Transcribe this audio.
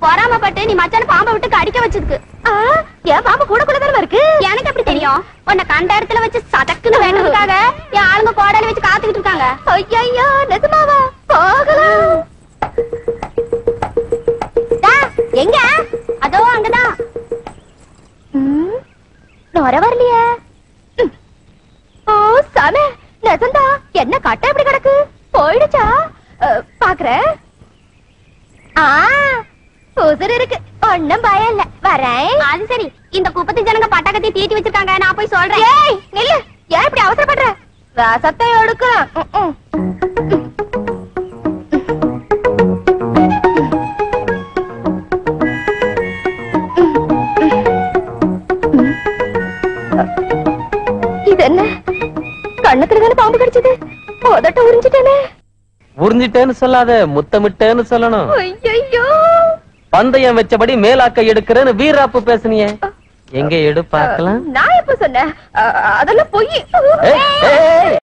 பொறாமப்பட்டு நீ மச்சான பாம்பை விட்டு கடிக்க வச்சிருக்கு என் பாம்பு கூட கூட தானே இருக்கு எனக்கு எப்படி தெரியும் உன்னை கண்ட இடத்துல வச்சு சதக்குன்னு வேண்டதுக்காக என் ஆளுங்க கோடாலி வச்சு காத்துக்கிட்டு இருக்காங்க ஐயோ நிஜமாவா போகலாம் டா, எங்க அதோ அங்கதான் ம், நொர வரலையே ம். ஓ சாமி நிஜந்தா என்ன கட்ட எப்படி கிடக்கு போயிடுச்சா அஹ், பாக்குறேன் ஆ உசுர் இருக்கு ஒண்ணும் பயம் இல்ல வரேன் அது சரி இந்த குப்பத்து ஜனங்க பட்டாக்கத்தை தீட்டி வச்சிருக்காங்க நான் போய் சொல்றேன் ஏய் நில்லு ஏன் இப்படி அவசரப்படுற ரசத்தை எடுக்கலாம் ம், ம். இது என்ன கண்ணத்துல தானே பாம்பு கடிச்சது உதட்ட உறிஞ்சிட்டேனே உறிஞ்சிட்டேன்னு சொல்லாத முத்தமிட்டேன்னு சொல்லணும் ஐயோ பந்தயம் வச்சபடி மேலாக்க எடுக்கிறேன்னு வீராப்பு பேசுனியே எங்க எடு பார்க்கலாம் நான் எப்ப சொன்னேன் அ- அதெல்லாம் பொய் ஏய், ஏய், ஏய்.